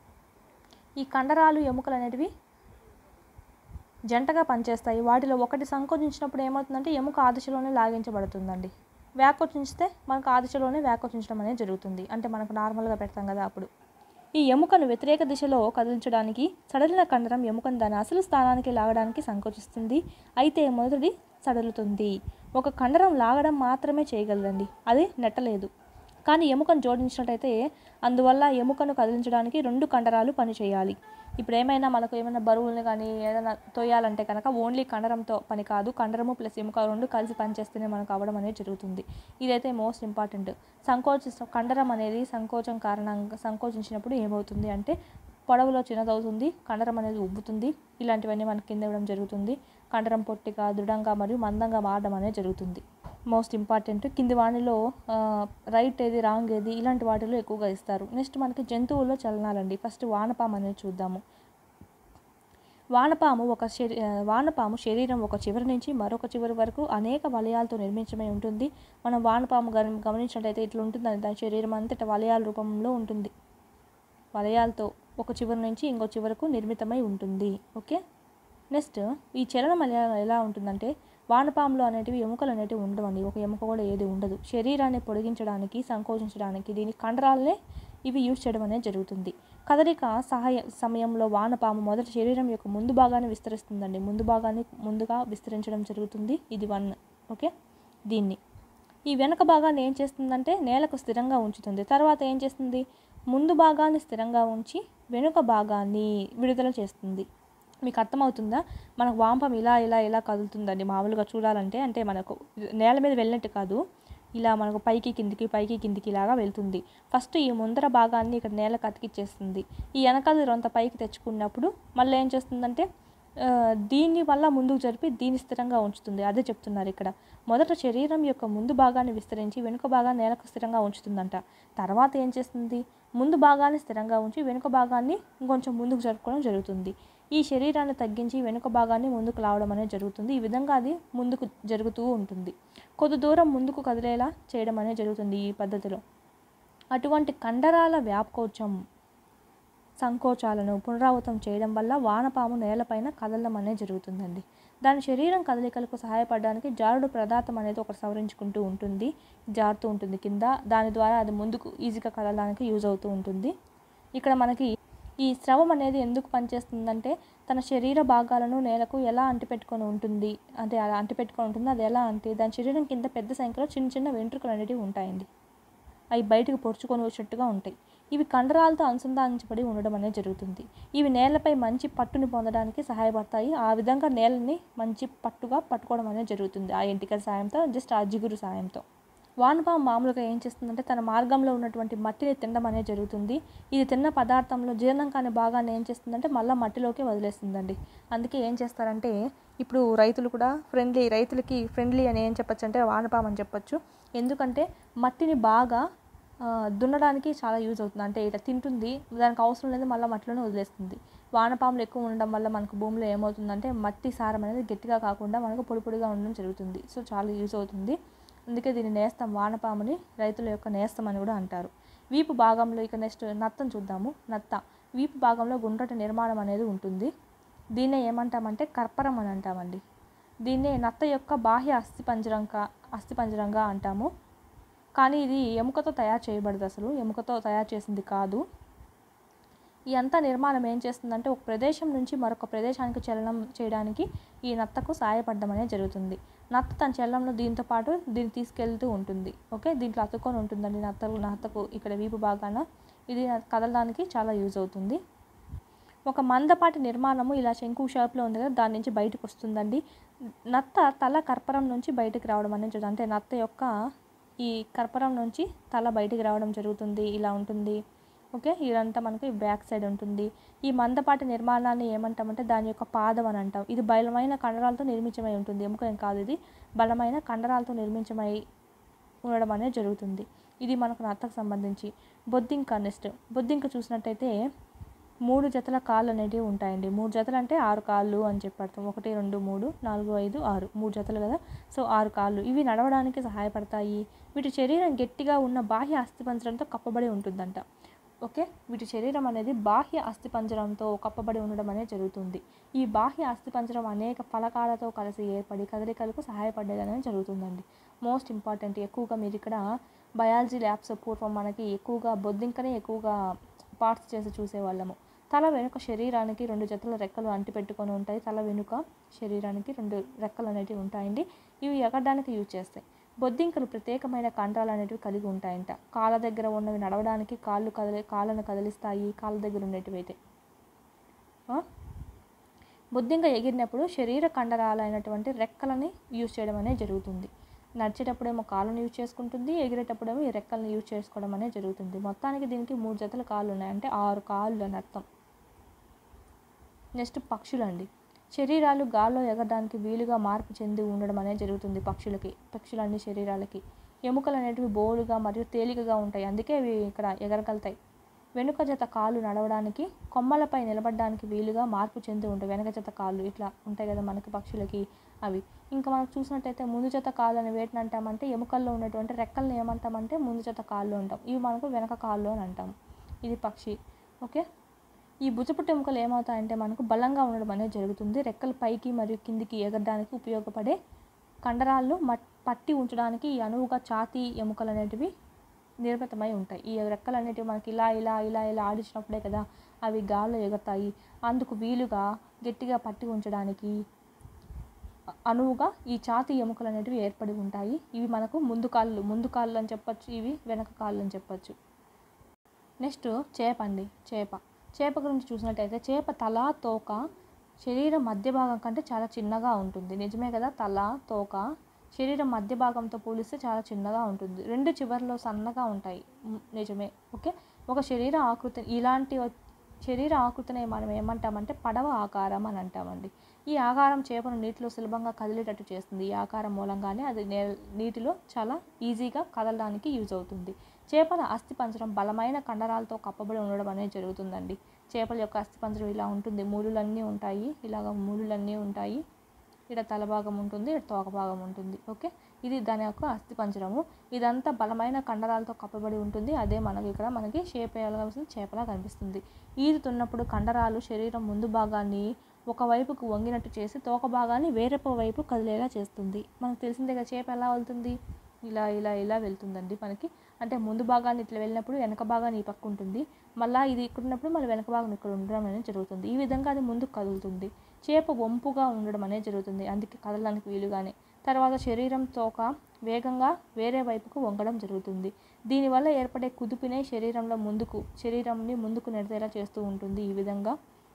ఈ కండరాలు ఎముకలు అనేటివి జంటగా పనిచేస్తాయి వాటిలో ఒకటి సంకోచించినప్పుడు ఏమవుతుందంటే ఎముక ఆ దిశలోనే లాగించబడుతుందండి వ్యాకోచించితే మనకు ఆ దిశలోనే వ్యాకోచించడం అనేది జరుగుతుంది అంటే మనకు నార్మల్గా పెడతాం కదా అప్పుడు ఈ ఎముకను వ్యతిరేక దిశలో కదిలించడానికి సడలిన కండరం ఎముకను దాని అసలు స్థానానికి లాగడానికి సంకోచిస్తుంది అయితే మొదటిది సడలుతుంది ఒక కండరం లాగడం మాత్రమే చేయగలదండి అది నెట్టలేదు కానీ ఎముకను జోడించినట్టయితే అందువల్ల ఎముకను కదిలించడానికి రెండు కండరాలు పనిచేయాలి ఇప్పుడు ఏమైనా మనకు ఏమైనా బరువుల్ని కానీ ఏదైనా తోయాలంటే కనుక ఓన్లీ కండరంతో పని కాదు కండరము ప్లస్ ఎముక రెండు కలిసి పనిచేస్తేనే మనకు అవ్వడం అనేది జరుగుతుంది ఇదైతే మోస్ట్ ఇంపార్టెంట్ సంకోచ కండరం అనేది సంకోచం కారణంగా సంకోచించినప్పుడు ఏమవుతుంది అంటే పొడవులో చిన్నదవుతుంది కండరం అనేది ఉబ్బుతుంది ఇలాంటివన్నీ మనకి కింద ఇవ్వడం జరుగుతుంది కండరం పొట్టిగా దృఢంగా మరియు మందంగా మారడం అనేది జరుగుతుంది మోస్ట్ ఇంపార్టెంట్ కింది వాటిలో రైట్ ఏది రాంగ్ ఏది ఇలాంటి వాటిలో ఎక్కువగా ఇస్తారు నెక్స్ట్ మనకి జంతువుల్లో చలనాలండి ఫస్ట్ వానపాము అనేది చూద్దాము వానపాము ఒక శరీ ఆ, వానపాము శరీరం ఒక చివరి నుంచి మరొక చివరి వరకు అనేక వలయాలతో నిర్మించమై ఉంటుంది మనం వానపాము గమ- గమనించినట్లయితే ఇట్లా ఉంటుందని దాని శరీరం అంతటా వలయాల రూపంలో ఉంటుంది వలయాలతో ఒక చివరి నుంచి ఇంకో చివరకు నిర్మితమై ఉంటుంది ఓకే నెక్స్ట్ ఈ చలనం ఎలా ఎలా ఉంటుందంటే వానపాములు అనేటివి ఎముకలు అనేటివి ఉండవండి ఒక ఎముక కూడా ఏది ఉండదు శరీరాన్ని పొడిగించడానికి సంకోచించడానికి దీని కండరాలనే ఇవి యూజ్ చేయడం అనేది జరుగుతుంది కదలిక సహాయ సమయంలో వానపాము మొదట శరీరం యొక్క ముందు భాగాన్ని విస్తరిస్తుందండి ముందు భాగాన్ని ముందుగా విస్తరించడం జరుగుతుంది ఇది వన్ ఓకే దీన్ని ఈ వెనక భాగాన్ని ఏం చేస్తుందంటే నేలకు స్థిరంగా ఉంచుతుంది తర్వాత ఏం చేస్తుంది ముందు భాగాన్ని స్థిరంగా ఉంచి వెనుక భాగాన్ని విడుదల చేస్తుంది మీకు అర్థమవుతుందా మనకు వాంపం ఇలా ఇలా ఇలా కదులుతుందండి మామూలుగా చూడాలంటే అంటే మనకు నేల మీద వెళ్ళినట్టు కాదు ఇలా మనకు పైకి కిందికి పైకి కిందికి ఇలాగా వెళ్తుంది ఫస్ట్ ఈ ముందర భాగాన్ని ఇక్కడ నేలకు అతికిచ్చేస్తుంది ఈ వెనకాల రొంత పైకి తెచ్చుకున్నప్పుడు మళ్ళీ ఏం చేస్తుందంటే ఆ, దీన్ని వల్ల ముందుకు జరిపి దీన్ని స్థిరంగా ఉంచుతుంది అదే చెప్తున్నారు ఇక్కడ మొదట శరీరం యొక్క ముందు భాగాన్ని విస్తరించి వెనుక భాగాన్ని నేలకు స్థిరంగా ఉంచుతుందంట తర్వాత ఏం చేస్తుంది ముందు భాగాన్ని స్థిరంగా ఉంచి వెనుక భాగాన్ని ఇంకొంచెం ముందుకు జరుపుకోవడం జరుగుతుంది ఈ శరీరాన్ని తగ్గించి వెనుక భాగాన్ని ముందుకు లావడం అనేది జరుగుతుంది ఈ విధంగా అది ముందుకు జరుగుతూ ఉంటుంది కొద్ది దూరం ముందుకు కదిలేలా చేయడం అనేది జరుగుతుంది ఈ పద్ధతిలో అటువంటి కండరాల వ్యాపకోచం సంకోచాలను పునరావృతం చేయడం వల్ల వానపాము నేలపైన కదలడం అనేది జరుగుతుందండి దాని శరీరం కదలికలకు సహాయపడడానికి జారుడు పదార్థం అనేది ఒకటి సవరించుకుంటూ ఉంటుంది జారుతూ ఉంటుంది కింద దాని ద్వారా అది ముందుకు ఈజీగా కదలడానికి యూజ్ అవుతూ ఉంటుంది ఇక్కడ మనకి ఈ స్రవం అనేది ఎందుకు పనిచేస్తుందంటే తన శరీర భాగాలను నేలకు ఎలా అంటిపెట్టుకొని ఉంటుంది అంటే అలా అంటిపెట్టుకొని ఉంటుంది అది ఎలా అంటే దాని శరీరం కింద పెద్ద సంఖ్యలో చిన్న చిన్న వెంట్రుకలు అనేటివి ఉంటాయండి అవి బయటకు పొడుచుకొని వచ్చినట్టుగా ఉంటాయి ఇవి కండరాలతో అనుసంధానించబడి ఉండడం అనేది జరుగుతుంది ఇవి నేలపై మంచి పట్టుని పొందడానికి సహాయపడతాయి ఆ విధంగా నేలని మంచి పట్టుగా పట్టుకోవడం అనేది జరుగుతుంది ఆ ఎంటికల సాయంతో జస్ట్ ఆ జిగురు సాయంతో వానపాము మామూలుగా ఏం చేస్తుందంటే తన మార్గంలో ఉన్నటువంటి మట్టిని తినడం అనేది జరుగుతుంది ఇది తిన్న పదార్థంలో జీర్ణం కాని భాగాన్ని ఏం చేస్తుందంటే మళ్ళీ మట్టిలోకి వదిలేస్తుందండి అందుకే ఏం చేస్తారంటే ఇప్పుడు రైతులు కూడా ఫ్రెండ్లీ రైతులకి ఫ్రెండ్లీ అని ఏం చెప్పొచ్చు అంటే వానపాము అని చెప్పొచ్చు ఎందుకంటే మట్టిని బాగా ఆ, దున్నడానికి చాలా యూజ్ అవుతుంది అంటే ఇట్లా తింటుంది దానికి అవసరం లేదు మళ్ళీ మట్టిలోనే వదిలేస్తుంది వానపాములు ఎక్కువ ఉండడం వల్ల మనకు భూమిలో ఏమవుతుందంటే మట్టి సారం అనేది గట్టిగా కాకుండా మనకు పొడి పొడిగా ఉండడం జరుగుతుంది సో చాలా యూజ్ అవుతుంది అందుకే దీన్ని నేస్తం వానపాముని రైతుల యొక్క నేస్తం అని కూడా అంటారు వీపు భాగంలో ఇక నెక్స్ట్ నత్తం చూద్దాము నత్త వీపు భాగంలో గుండ్రటి నిర్మాణం అనేది ఉంటుంది దీన్నే ఏమంటామంటే కర్పరం అని అంటామండి దీన్నే నత్త యొక్క బాహ్య అస్థిపంజరంగా అస్థిపంజరంగా అంటాము కానీ ఇది ఎముకతో తయారు చేయబడదు అసలు ఎముకతో తయారు చేసింది కాదు ఈ అంతా నిర్మాణం ఏం చేస్తుందంటే ఒక ప్రదేశం నుంచి మరొక ప్రదేశానికి చలనం చేయడానికి ఈ నత్తకు సహాయపడడం అనేది జరుగుతుంది నత్త తన చలనంలో దీంతో పాటు దీన్ని తీసుకెళ్తూ ఉంటుంది ఓకే దీంట్లో అతుక్కొని ఉంటుందండి నత్తలు నత్తకు ఇక్కడ వీపు భాగాన ఇది కదలడానికి చాలా యూజ్ అవుతుంది ఒక మందపాటి నిర్మాణము ఇలా శంకు షేప్లో ఉంది కదా దాని నుంచి బయటకు వస్తుందండి నత్త తల కర్పరం నుంచి బయటకు రావడం అనేది జరుగుతుంది అంటే నత్త యొక్క ఈ కర్పరం నుంచి తల బయటికి రావడం జరుగుతుంది ఇలా ఉంటుంది ఓకే ఇదంతా మనకి బ్యాక్ సైడ్ ఉంటుంది ఈ మందపాటి నిర్మాణాన్ని ఏమంటామంటే దాని యొక్క పాదం అని అంటాం ఇది బలమైన కండరాలతో నిర్మించమై ఉంటుంది ఎముక ఏం కాదు ఇది బలమైన కండరాలతో నిర్మించమై ఉండడం అనేది జరుగుతుంది ఇది మనకు నత్తకు సంబంధించి బొద్దింక నెక్స్ట్ బొద్దింక చూసినట్టయితే మూడు జతల కాళ్ళు అనేటివి ఉంటాయండి మూడు జతలు అంటే ఆరు కాళ్ళు అని చెప్పారు ఒకటి రెండు మూడు నాలుగు ఐదు ఆరు మూడు జతలు కదా సో ఆరు కాళ్ళు ఇవి నడవడానికి సహాయపడతాయి వీటి శరీరం గట్టిగా ఉన్న బాహ్య అస్థిపంజరంతో కప్పబడి ఉంటుందంట ఓకే వీటి శరీరం అనేది బాహ్య అస్థిపంజరంతో కప్పబడి ఉండడం అనేది జరుగుతుంది ఈ బాహ్య అస్థిపంజరం అనేక ఫలకాలతో కలిసి ఏర్పడి కదలికలకు సహాయపడేది అనేది జరుగుతుందండి మోస్ట్ ఇంపార్టెంట్ ఎక్కువగా మీరు ఇక్కడ బయాలజీ ల్యాబ్స్ పూర్వం మనకి ఎక్కువగా బొద్దింకనే ఎక్కువగా పార్ట్స్ చేసి చూసేవాళ్ళము తల వెనుక శరీరానికి రెండు జతల రెక్కలు అంటిపెట్టుకొని ఉంటాయి తల వెనుక శరీరానికి రెండు రెక్కలు అనేటివి ఉంటాయండి ఇవి ఎగరడానికి యూజ్ చేస్తాయి బొద్దింకలు ప్రత్యేకమైన కండరాలు అనేటివి కలిగి ఉంటాయంట కాళ్ళ దగ్గర ఉన్నవి నడవడానికి కాళ్ళు కదిలి కాళ్ళను కదిలిస్తాయి కాళ్ళ దగ్గర ఉండేటివి అయితే ఆ? బొద్దింక ఎగిరినప్పుడు శరీర కండరాలైనటువంటి రెక్కలని యూజ్ చేయడం అనేది జరుగుతుంది నడిచేటప్పుడేమో కాళ్ళను యూజ్ చేసుకుంటుంది ఎగిరేటప్పుడేమో ఈ రెక్కలను యూజ్ చేసుకోవడం అనేది జరుగుతుంది మొత్తానికి దీనికి మూడు జతల కాళ్ళు ఉన్నాయి అంటే ఆరు కాళ్ళు అని అర్థం నెక్స్ట్ పక్షులండి శరీరాలు గాల్లో ఎగరడానికి వీలుగా మార్పు చెంది ఉండడం అనేది జరుగుతుంది పక్షులకి పక్షులన్ని శరీరాలకి ఎముకలు అనేటివి బోలుగా మరియు తేలికగా ఉంటాయి అందుకే అవి ఇక్కడ ఎగరగలుగుతాయి వెనుక జత కాళ్ళు నడవడానికి కొమ్మలపై నిలబడడానికి వీలుగా మార్పు చెంది ఉంటాయి వెనక జత కాళ్ళు ఇట్లా ఉంటాయి కదా మనకి పక్షులకి అవి ఇంకా మనం చూసినట్టయితే ముందు జత కాళ్ళు అని వేటిని అంటామంటే ఎముకల్లో ఉన్నటువంటి రెక్కల్ని ఏమంటామంటే ముందు జత కాళ్ళు అంటాం ఇవి మనకు వెనక కాళ్ళు అని అంటాం ఇది పక్షి ఓకే ఈ భుజపుట్టు ఎముకలు ఏమవుతాయంటే మనకు బలంగా ఉండడం అనేది జరుగుతుంది రెక్కలు పైకి మరియు కిందికి ఎగరడానికి ఉపయోగపడే కండరాలను మట్ పట్టి ఉంచడానికి ఈ అనువుగా ఛాతీ ఎముకలు అనేటివి నిర్మితమై ఉంటాయి ఈ రెక్కలు అనేటివి మనకి ఇలా ఇలా ఇలా ఇలా ఆడించినప్పుడే కదా అవి గాల్లో ఎగురుతాయి అందుకు వీలుగా గట్టిగా పట్టి ఉంచడానికి అనువుగా ఈ ఛాతీ ఎముకలు అనేటివి ఏర్పడి ఉంటాయి ఇవి మనకు ముందు కాళ్ళు ముందు కాళ్ళు అని చెప్పొచ్చు ఇవి వెనక కాళ్ళు అని చెప్పొచ్చు నెక్స్ట్ చేప అండి చేప చేప గురించి చూసినట్టయితే చేప తల తోక శరీరం మధ్య భాగం కంటే చాలా చిన్నగా ఉంటుంది నిజమే కదా తల తోక శరీరం మధ్య భాగంతో పోలిస్తే చాలా చిన్నగా ఉంటుంది రెండు చివర్లో సన్నగా ఉంటాయి మ్, నిజమే ఓకే ఒక శరీర ఆకృతి ఇలాంటి వ- శరీర ఆకృతిని మనం ఏమంటామంటే పడవ ఆకారం అని అంటామండి ఈ ఆకారం చేపను నీటిలో సులభంగా కదిలేటట్టు చేస్తుంది ఈ ఆకారం మూలంగానే అది నే నీటిలో చాలా ఈజీగా కదలడానికి యూజ్ అవుతుంది చేపల అస్థిపంజరం బలమైన కండరాలతో కప్పబడి ఉండడం అనేది జరుగుతుందండి చేపల యొక్క అస్థిపంజరం ఇలా ఉంటుంది మూలులన్నీ ఉంటాయి ఇలాగ మూలులన్నీ ఉంటాయి ఇక్కడ తల భాగం ఉంటుంది ఇక్కడ తోక భాగం ఉంటుంది ఓకే ఇది దాని యొక్క అస్థిపంజరము ఇదంతా బలమైన కండరాలతో కప్పబడి ఉంటుంది అదే మనకి ఇక్కడ మనకి షేప్ వేయాల్సిన చేపలా కనిపిస్తుంది ఈదుతున్నప్పుడు కండరాలు శరీరం ముందు భాగాన్ని ఒకవైపుకు వంగినట్టు చేసి తోక భాగాన్ని వేరొక వైపు కదిలేలా చేస్తుంది మనకు తెలిసిందే కదా చేప ఎలా వెళ్తుంది ఇలా ఇలా ఇలా వెళ్తుందండి మనకి అంటే ముందు భాగాన్ని ఇట్లా వెళ్ళినప్పుడు వెనక భాగాన్ని ఈ పక్క ఉంటుంది మళ్ళీ ఇది ఇక్కడ ఉన్నప్పుడు మళ్ళీ వెనక భాగం ఇక్కడ ఉండడం అనేది జరుగుతుంది ఈ విధంగా అది ముందుకు కదులుతుంది చేప వంపుగా ఉండడం అనేది జరుగుతుంది అందుకే కదలడానికి వీలుగానే తర్వాత శరీరం తోక వేగంగా వేరే వైపుకు వంగడం జరుగుతుంది దీనివల్ల ఏర్పడే కుదుపునే శరీరంలో ముందుకు శరీరంని ముందుకు నెడతేలా చేస్తూ ఉంటుంది ఈ విధంగా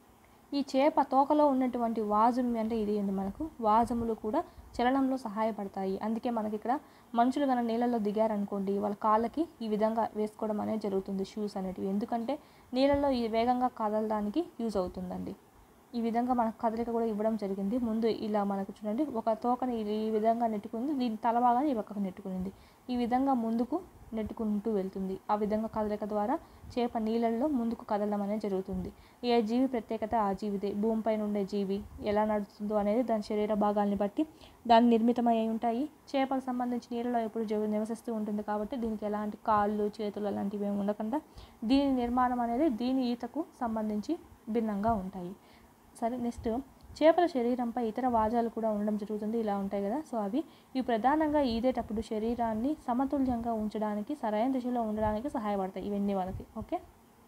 ఈ చేప తోకలో ఉన్నటువంటి వాజుమి అంటే ఇది ఏంది మనకు వాజములు కూడా చలనంలో సహాయపడతాయి అందుకే మనకి ఇక్కడ మనుషులు కనుక నీళ్ళలో దిగారనుకోండి వాళ్ళ కాళ్ళకి ఈ విధంగా వేసుకోవడం అనేది జరుగుతుంది షూస్ అనేటివి ఎందుకంటే నీళ్ళలో ఈ వేగంగా కదలడానికి యూజ్ అవుతుందండి ఈ విధంగా మనకు కదలిక కూడా ఇవ్వడం జరిగింది ముందు ఇలా మనకు చూడండి ఒక తోకని ఈ- ఈ విధంగా నెట్టుకుంది దీని తల భాగాన్ని ఈ పక్కకు నెట్టుకునింది ఈ విధంగా ముందుకు నెట్టుకుంటూ వెళ్తుంది ఆ విధంగా కదలిక ద్వారా చేప నీళ్ళల్లో ముందుకు కదలడం అనేది జరుగుతుంది ఏ జీవి ప్రత్యేకత ఆ జీవిదే భూమిపైన ఉండే జీవి ఎలా నడుస్తుందో అనేది దాని శరీర భాగాల్ని బట్టి దాని నిర్మితమై ఉంటాయి చేపలకు సంబంధించి నీళ్ళలో ఎప్పుడు జీవి నివసిస్తూ ఉంటుంది కాబట్టి దీనికి ఎలాంటి కాళ్ళు చేతులు అలాంటివి ఏమి ఉండకుండా దీని నిర్మాణం అనేది దీని ఈతకు సంబంధించి భిన్నంగా ఉంటాయి సరే నెక్స్ట్ చేపల శరీరంపై ఇతర వాజాలు కూడా ఉండడం జరుగుతుంది ఇలా ఉంటాయి కదా సో అవి ఇవి ప్రధానంగా ఈదేటప్పుడు శరీరాన్ని సమతుల్యంగా ఉంచడానికి సరైన దిశలో ఉండడానికి సహాయపడతాయి ఇవన్నీ మనకి ఓకే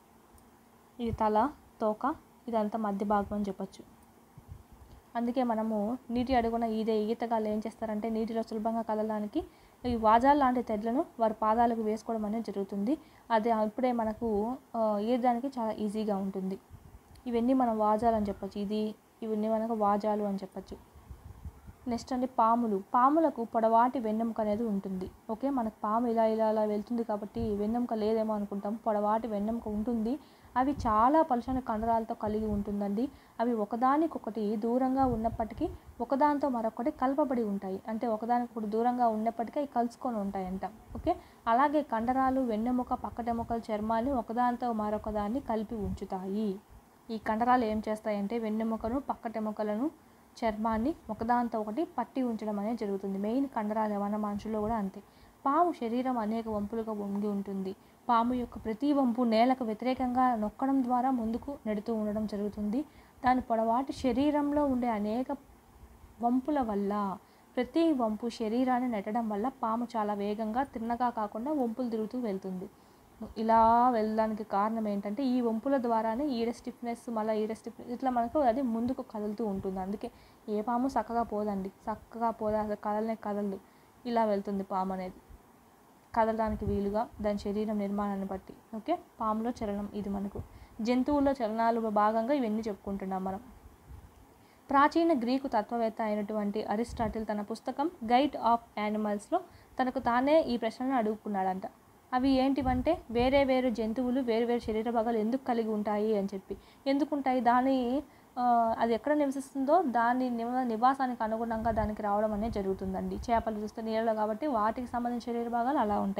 ఇది తల తోక ఇదంతా మధ్య భాగం అని చెప్పొచ్చు అందుకే మనము నీటి అడుగున ఈదే ఈతగాళ్ళు ఏం చేస్తారంటే నీటిలో సులభంగా కదలడానికి ఈ వాజాలు లాంటి తెడ్లను వారి పాదాలకు వేసుకోవడం అనేది జరుగుతుంది అదే అప్పుడే మనకు ఆ, ఈదడానికి చాలా ఈజీగా ఉంటుంది ఇవన్నీ మనం వాజాలు అని చెప్పొచ్చు ఇది ఇవన్నీ మనకు వాజాలు అని చెప్పొచ్చు నెక్స్ట్ అండి పాములు పాములకు పొడవాటి వెన్నెముక అనేది ఉంటుంది ఓకే మనకు పాము ఇలా ఇలా ఇలా వెళ్తుంది కాబట్టి వెన్నెముక లేదేమో అనుకుంటాం పొడవాటి వెన్నెముక ఉంటుంది అవి చాలా పలుచని కండరాలతో కలిగి ఉంటుందండి అవి ఒకదానికొకటి దూరంగా ఉన్నప్పటికీ ఒకదానితో మరొకటి కలపబడి ఉంటాయి అంటే ఒకదానికొకటి దూరంగా ఉన్నప్పటికీ అవి కలుసుకొని ఉంటాయంట ఓకే అలాగే కండరాలు వెన్నెముక పక్కటెముకల చర్మాన్ని ఒకదానితో మరొక దాన్ని కలిపి ఉంచుతాయి ఈ కండరాలు ఏం చేస్తాయంటే వెన్నెముకను పక్కటెముకలను చర్మాన్ని ఒకదానితో ఒకటి పట్టి ఉంచడం అనేది జరుగుతుంది మెయిన్ కండరాలు ఏమన్నా మనుషుల్లో కూడా అంతే పాము శరీరం అనేక వంపులుగా వంగి ఉంటుంది పాము యొక్క ప్రతి వంపు నేలకు వ్యతిరేకంగా నొక్కడం ద్వారా ముందుకు నెడుతూ ఉండడం జరుగుతుంది దాని పొడవాటి శరీరంలో ఉండే అనేక వంపుల వల్ల ప్రతి వంపు శరీరాన్ని నెట్టడం వల్ల పాము చాలా వేగంగా తిన్నగా కాకుండా వంపులు తిరుగుతూ వెళ్తుంది ఇలా వెళ్ళడానికి కారణం ఏంటంటే ఈ వంపుల ద్వారానే ఈడ స్టిఫ్నెస్ మళ్ళీ ఈడ స్టిఫ్నెస్ ఇట్లా మనకు అది ముందుకు కదులుతూ ఉంటుంది అందుకే ఏ పాము చక్కగా పోదండి చక్కగా పోదా అసలు కదలనే కదలదు ఇలా వెళ్తుంది పాము అనేది కదలడానికి వీలుగా దాని శరీరం నిర్మాణాన్ని బట్టి ఓకే పాములో చలనం ఇది మనకు జంతువుల్లో చలనాలు భాగంగా ఇవన్నీ చెప్పుకుంటున్నాం మనం ప్రాచీన గ్రీకు తత్వవేత్త అయినటువంటి అరిస్టాటిల్ తన పుస్తకం గైడ్ ఆఫ్ యానిమల్స్లో తనకు తానే ఈ ప్రశ్నను అడుగుకున్నాడంట అవి ఏంటివంటే వేరే వేరే జంతువులు వేరు వేరు శరీర భాగాలు ఎందుకు కలిగి ఉంటాయి అని చెప్పి ఎందుకు ఉంటాయి దాని ఆ, అది ఎక్కడ నివసిస్తుందో దాని నివ నివాసానికి అనుగుణంగా దానికి రావడం అనేది జరుగుతుందండి చేపలు చూస్తే నీళ్ళలో కాబట్టి వాటికి సంబంధించిన శరీర భాగాలు అలా ఉంటాయి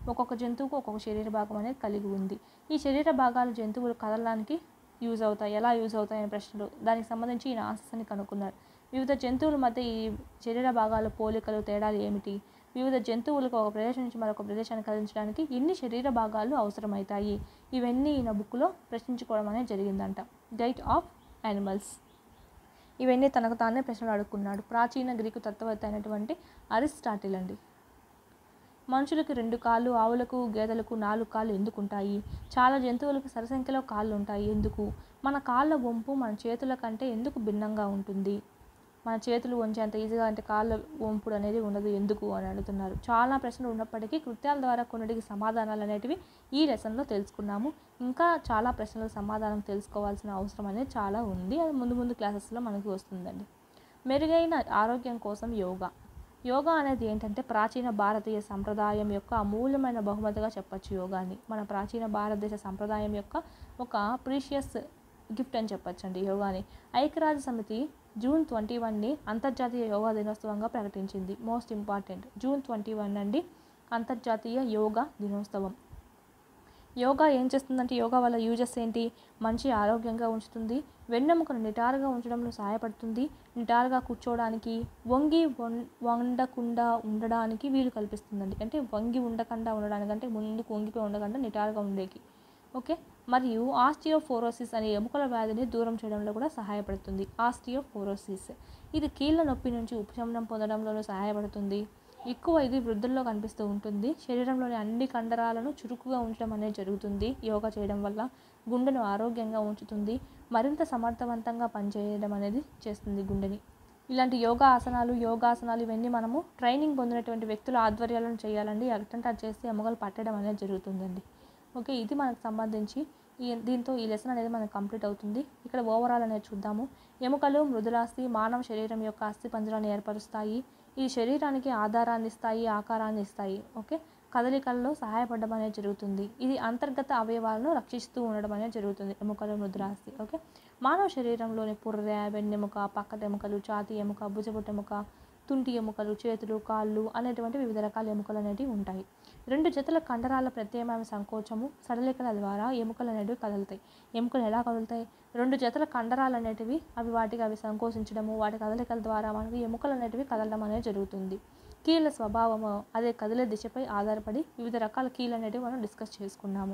ఒక్కొక్క జంతువుకు ఒక్కొక్క శరీర భాగం అనేది కలిగి ఉంది ఈ శరీర భాగాలు జంతువులు కదలడానికి యూజ్ అవుతాయి ఎలా యూజ్ అవుతాయి అనే ప్రశ్నలు దానికి సంబంధించి ఈయన ఆన్సర్స్ని కనుక్కున్నారు వివిధ జంతువుల మధ్య ఈ శరీర భాగాల పోలికలు తేడాలు ఏమిటి వివిధ జంతువులకు ఒక ప్రదేశం నుంచి మరొక ప్రదేశాన్ని కదిలించడానికి ఎన్ని శరీర భాగాలు అవసరమవుతాయి ఇవన్నీ ఈయన బుక్లో ప్రశ్నించుకోవడం అనేది జరిగిందంట గైట్ ఆఫ్ యానిమల్స్ ఇవన్నీ తనకు తానే ప్రశ్నలు అడుక్కున్నాడు ప్రాచీన గ్రీకు తత్వవేత్త అయినటువంటి అరిస్టాటిల్ అండి మనుషులకు రెండు కాళ్ళు ఆవులకు గేదెలకు నాలుగు కాళ్ళు ఎందుకు ఉంటాయి చాలా జంతువులకు సరసంఖ్యలో కాళ్ళు ఉంటాయి ఎందుకు మన కాళ్ళ వంపు మన చేతుల కంటే ఎందుకు భిన్నంగా ఉంటుంది మన చేతులు వంచేంత ఈజీగా అంటే కాళ్ళ వంపుడు అనేది ఉండదు ఎందుకు అని అడుగుతున్నారు చాలా ప్రశ్నలు ఉన్నప్పటికీ కృత్యాల ద్వారా కొన్నిటికి సమాధానాలు అనేటివి ఈ లెసన్లో తెలుసుకున్నాము ఇంకా చాలా ప్రశ్నలకు సమాధానం తెలుసుకోవాల్సిన అవసరం అనేది చాలా ఉంది అది ముందు ముందు క్లాసెస్లో మనకి వస్తుందండి మెరుగైన ఆరోగ్యం కోసం యోగా యోగా అనేది ఏంటంటే ప్రాచీన భారతీయ సంప్రదాయం యొక్క అమూల్యమైన బహుమతిగా చెప్పొచ్చు యోగాని మన ప్రాచీన భారతదేశ సంప్రదాయం యొక్క ఒక ప్రీషియస్ గిఫ్ట్ అని చెప్పొచ్చండి యోగాని ఐక్యరాజ్య సమితి జూన్ ట్వంటీ వన్ని అంతర్జాతీయ యోగా దినోత్సవంగా ప్రకటించింది most important June twenty one అండి అంతర్జాతీయ యోగా దినోత్సవం యోగా ఏం చేస్తుందంటే యోగా వల్ల యూజెస్ ఏంటి మంచి ఆరోగ్యంగా ఉంచుతుంది వెన్నెముకను నిటారుగా ఉంచడంలో సహాయపడుతుంది నిటారుగా కూర్చోవడానికి వంగి వం- వండకుండా ఉండడానికి వీలు కల్పిస్తుందండి అంటే వంగి ఉండకుండా ఉండడానికి అంటే ముందుకు వంగిపోయి ఉండకుండా నిటారుగా ఉండేకి ఓకే మరియు ఆస్టియోఫోరోసిస్ అనే ఎముకల వ్యాధిని దూరం చేయడంలో కూడా సహాయపడుతుంది ఆస్టియోఫోరోసిస్ ఇది కీళ్ళ నొప్పి నుంచి ఉపశమనం పొందడంలోనూ సహాయపడుతుంది ఎక్కువ ఇది వృద్ధుల్లో కనిపిస్తూ ఉంటుంది శరీరంలోని అన్ని కండరాలను చురుకుగా ఉంచడం అనేది జరుగుతుంది యోగా చేయడం వల్ల గుండెను ఆరోగ్యంగా ఉంచుతుంది మరింత సమర్థవంతంగా పనిచేయడం అనేది చేస్తుంది గుండెని ఇలాంటి యోగా ఆసనాలు యోగాసనాలు ఇవన్నీ మనము ట్రైనింగ్ పొందినటువంటి వ్యక్తుల ఆధ్వర్యాలను చేయాలండి అటెంట్ అది చేస్తే ఎముకలు పట్టడం అనేది జరుగుతుందండి ఓకే ఇది మనకు సంబంధించి ఈ దీంతో ఈ లెసన్ అనేది మనకు కంప్లీట్ అవుతుంది ఇక్కడ ఓవరాల్ అనేది చూద్దాము ఎముకలు మృదులాస్థి మానవ శరీరం యొక్క అస్థి పంజరాన్ని ఏర్పరుస్తాయి ఈ శరీరానికి ఆధారాన్ని ఇస్తాయి ఆకారాన్ని ఇస్తాయి ఓకే కదలికల్లో సహాయపడడం అనేది జరుగుతుంది ఇది అంతర్గత అవయవాలను రక్షిస్తూ ఉండడం అనేది జరుగుతుంది ఎముకలు మృదులాస్థి ఓకే మానవ శరీరంలోని పుర్రె వెన్నెముక పక్కట ఎముకలు ఛాతీ ఎముక భుజపుట ఎముక తుంటి ఎముకలు చేతులు కాళ్ళు అనేటువంటి వివిధ రకాల ఎముకలు అనేటివి ఉంటాయి రెండు జతల కండరాల ప్రత్యేకమైన సంకోచము సడలికల ద్వారా ఎముకలు అనేటివి కదులుతాయి ఎముకలు ఎలా కదులుతాయి రెండు జతల కండరాలు అనేటివి అవి వాటికి అవి సంకోచించడము వాటి కదలికల ద్వారా మనకి ఎముకలు అనేటివి కదలడం అనేది జరుగుతుంది కీళ్ళ స్వభావము అదే కదిలే దిశపై ఆధారపడి వివిధ రకాల కీళ్ళు అనేటివి మనం డిస్కస్ చేసుకున్నాము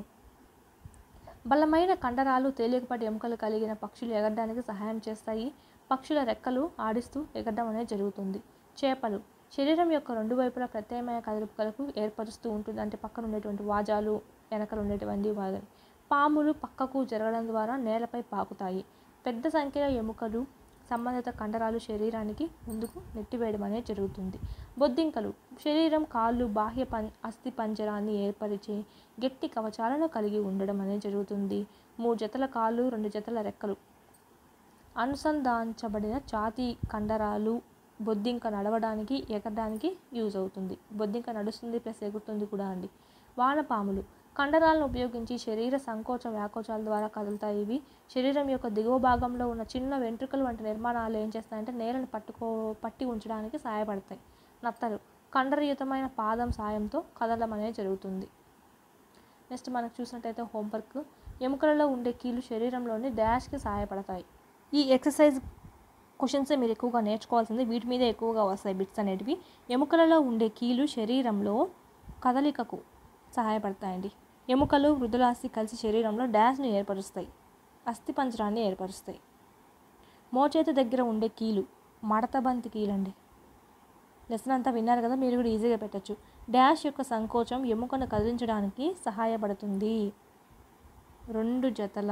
బలమైన కండరాలు తేలికపాటి ఎముకలు కలిగిన పక్షులు ఎగరడానికి సహాయం చేస్తాయి పక్షుల రెక్కలు ఆడిస్తూ ఎగరడం అనేది జరుగుతుంది చేపలు శరీరం యొక్క రెండు వైపులా ప్రత్యేకమైన కదలికలకు ఏర్పరుస్తూ ఉంటుంది అంటే పక్కన ఉండేటువంటి వాజాలు వెనకలు ఉండేటువంటి వాజాలు పాములు పక్కకు జరగడం ద్వారా నేలపై పాకుతాయి పెద్ద సంఖ్యలో ఎముకలు సంబంధిత కండరాలు శరీరానికి ముందుకు నెట్టివేయడం అనేది జరుగుతుంది బొద్దింకలు శరీరం కాళ్ళు బాహ్య పం అస్థి పంజరాన్ని ఏర్పరిచే గట్టి కవచాలను కలిగి ఉండడం అనేది జరుగుతుంది మూడు జతల కాళ్ళు రెండు జతల రెక్కలు అనుసంధానించబడిన ఛాతీ కండరాలు బొద్దింక నడవడానికి ఎగరడానికి యూజ్ అవుతుంది బొద్దింక నడుస్తుంది ప్లస్ ఎగురుతుంది కూడా అండి వానపాములు కండరాలను ఉపయోగించి శరీర సంకోచ వ్యాకోచాల ద్వారా కదులుతాయి ఇవి శరీరం యొక్క దిగువ భాగంలో ఉన్న చిన్న వెంట్రుకలు వంటి నిర్మాణాలు ఏం చేస్తాయంటే నేలను పట్టుకో పట్టి ఉంచడానికి సహాయపడతాయి నత్తలు కండరయుతమైన పాదం సాయంతో కదలడం అనేది జరుగుతుంది నెక్స్ట్ మనకు చూసినట్టయితే హోంవర్క్ ఎముకలలో ఉండే కీళ్ళు శరీరంలోని డాష్కి సహాయపడతాయి ఈ ఎక్సర్సైజ్ క్వశ్చన్సే మీరు ఎక్కువగా నేర్చుకోవాల్సింది వీటి మీద ఎక్కువగా వస్తాయి బిట్స్ అనేటివి ఎముకలలో ఉండే కీలు శరీరంలో కదలికకు సహాయపడతాయండి ఎముకలు మృదులాస్థి కలిసి శరీరంలో డాష్ని ఏర్పరుస్తాయి అస్థిపంజరాన్ని ఏర్పరుస్తాయి మోచేతి దగ్గర ఉండే కీలు మడతబంతి కీలండి లెసన్ అంతా విన్నారు కదా మీరు కూడా ఈజీగా పెట్టచ్చు డాష్ యొక్క సంకోచం ఎముకను కదిలించడానికి సహాయపడుతుంది రెండు జతల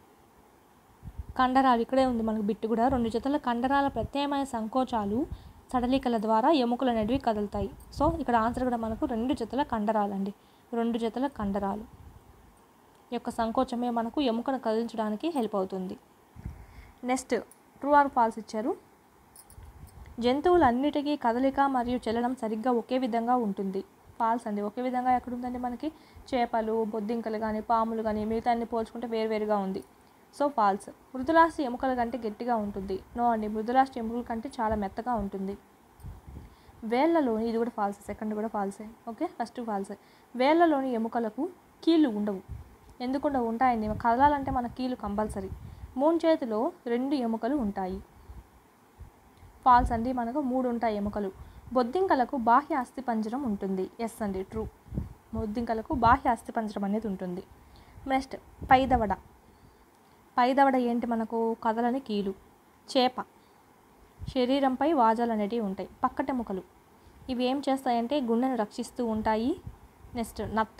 కండరాలు ఇక్కడే ఉంది మనకు బిట్టు కూడా రెండు జతల కండరాల ప్రత్యేకమైన సంకోచాలు సడలికల ద్వారా ఎముకలు అనేటివి కదులుతాయి సో ఇక్కడ ఆన్సర్ కూడా మనకు రెండు జతల కండరాలండి రెండు జతల కండరాలు యొక్క సంకోచమే మనకు ఎముకను కదిలించడానికి హెల్ప్ అవుతుంది నెక్స్ట్ ట్రూ ఆర్ ఫాల్స్ ఇచ్చారు జంతువులన్నిటికీ కదలిక మరియు చలనం సరిగ్గా ఒకే విధంగా ఉంటుంది ఫాల్స్ అండి ఒకే విధంగా ఎక్కడుందండి మనకి చేపలు బొద్దింకలు కానీ పాములు కానీ మిగతా అన్ని పోల్చుకుంటే వేరువేరుగా ఉంది సో ఫాల్స్ మృదులాస్థి ఎముకల కంటే గట్టిగా ఉంటుంది నో అండి మృదులాస్థి ఎముకల కంటే చాలా మెత్తగా ఉంటుంది వేళ్లలోని ఇది కూడా ఫాల్సే సెకండ్ కూడా ఫాల్సే ఓకే ఫస్ట్ ఫాల్సే వేళ్లలోని ఎముకలకు కీళ్ళు ఉండవు ఎందుకుండా ఉంటాయండి కదలాలంటే మన కీళ్ళు కంపల్సరీ మూడు చేతిలో రెండు ఎముకలు ఉంటాయి ఫాల్స్ అండి మనకు మూడు ఉంటాయి ఎముకలు బొద్దింకలకు బాహ్య అస్థిపంజరం ఉంటుంది ఎస్ అండి ట్రూ బొద్దింకలకు బాహ్య అస్థిపంజరం అనేది ఉంటుంది నెక్స్ట్ పైదవడ పైదవడ ఏంటి మనకు కదలని కీలు చేప శరీరంపై వాజాలు అనేటివి ఉంటాయి పక్కటెముకలు ఇవి ఏం చేస్తాయంటే గుండెను రక్షిస్తూ ఉంటాయి నెక్స్ట్ నత్త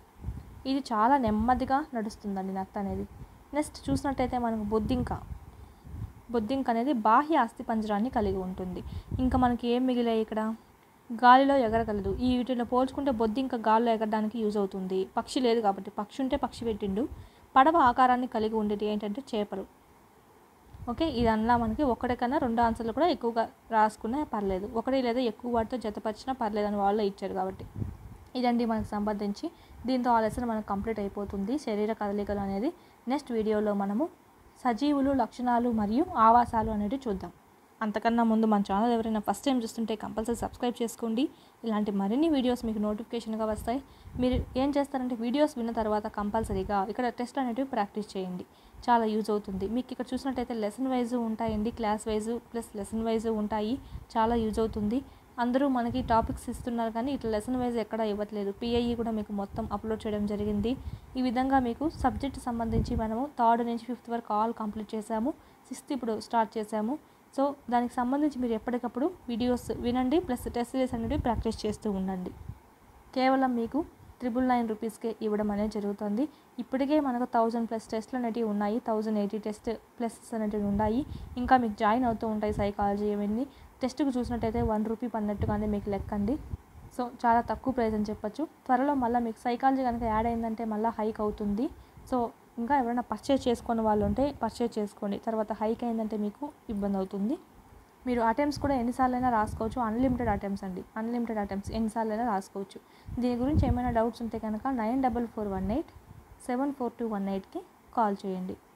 ఇది చాలా నెమ్మదిగా నడుస్తుందండి నత్త అనేది నెక్స్ట్ చూసినట్టయితే మనకు బొద్దింక బొద్దింక అనేది బాహ్య అస్థిపంజరాన్ని కలిగి ఉంటుంది ఇంకా మనకి ఏం మిగిలాయి ఇక్కడ గాలిలో ఎగరగలదు ఈ వీటిలో పోల్చుకుంటే బొద్దింక గాలిలో ఎగరడానికి యూజ్ అవుతుంది పక్షి లేదు కాబట్టి పక్షి ఉంటే పక్షి పెట్టిండు పడవ ఆకారాన్ని కలిగి ఉండేది ఏంటంటే చేపలు ఓకే ఇదన్నా మనకి ఒకటి కన్నా రెండు ఆన్సర్లు కూడా ఎక్కువగా రాసుకున్నా పర్లేదు ఒకటి లేదా ఎక్కువ వాటితో జతపరిచినా పర్లేదు అని వాళ్ళు ఇచ్చారు కాబట్టి ఇదండి మనకు సంబంధించి దీంతో ఆ లెసన్ మనకు కంప్లీట్ అయిపోతుంది శరీర కదలికలు అనేది నెక్స్ట్ వీడియోలో మనము సజీవులు లక్షణాలు మరియు ఆవాసాలు అనేవి చూద్దాం అంతకన్నా ముందు మన ఛానల్ ఎవరైనా ఫస్ట్ టైం చూస్తుంటే కంపల్సరీ సబ్స్క్రైబ్ చేసుకోండి ఇలాంటి మరిన్ని వీడియోస్ మీకు నోటిఫికేషన్గా వస్తాయి మీరు ఏం చేస్తారంటే వీడియోస్ విన్న తర్వాత కంపల్సరీగా ఇక్కడ టెస్ట్ అనేటివి ప్రాక్టీస్ చేయండి చాలా యూజ్ అవుతుంది మీకు ఇక్కడ చూసినట్టయితే లెసన్ వైజ్ ఉంటాయండి class wise plus lesson wise ఉంటాయి చాలా యూజ్ అవుతుంది అందరూ మనకి టాపిక్స్ ఇస్తున్నారు కానీ ఇట్లా లెసన్ వైజ్ ఎక్కడ ఇవ్వట్లేదు పిఐఈ కూడా మీకు మొత్తం అప్లోడ్ చేయడం జరిగింది ఈ విధంగా మీకు సబ్జెక్ట్ సంబంధించి మనము థర్డ్ నుంచి ఫిఫ్త్ వరకు ఆల్ కంప్లీట్ చేసాము సిక్స్త్ ఇప్పుడు స్టార్ట్ చేసాము సో దానికి సంబంధించి మీరు ఎప్పటికప్పుడు వీడియోస్ వినండి ప్లస్ టెస్ట్ సిరీస్ అనేవి ప్రాక్టీస్ చేస్తూ ఉండండి కేవలం మీకు త్రిబుల్ నైన్ రూపీస్కే ఇవ్వడం అనేది జరుగుతుంది ఇప్పటికే మనకు థౌజండ్ ప్లస్ టెస్ట్లు అనేటివి ఉన్నాయి థౌజండ్ ఎయిటీ టెస్ట్ ప్లస్ అనేటివి ఉన్నాయి ఇంకా మీకు జాయిన్ అవుతూ ఉంటాయి సైకాలజీ ఇవన్నీ టెస్ట్కి చూసినట్టయితే వన్ రూపీ పన్నట్టుగానే మీకు లెక్కండి సో చాలా తక్కువ ప్రైస్ అని చెప్పొచ్చు త్వరలో మళ్ళీ మీకు సైకాలజీ కనుక యాడ్ అయిందంటే మళ్ళీ హైక్ అవుతుంది సో ఇంకా ఎవరైనా పర్చేజ్ చేసుకునే వాళ్ళు ఉంటే పర్చేజ్ చేసుకోండి తర్వాత హైక్ అయిందంటే మీకు ఇబ్బంది అవుతుంది మీరు అటెంప్ట్స్ కూడా ఎన్నిసార్లైనా రాసుకోవచ్చు అన్లిమిటెడ్ అటెంప్ట్స్ అండి అన్లిమిటెడ్ అటెంప్ట్స్ ఎన్నిసార్లైనా రాసుకోవచ్చు దీని గురించి ఏమైనా డౌట్స్ ఉంటే కనుక nine double four one eight seven four two one ఎయిట్కి కాల్ చేయండి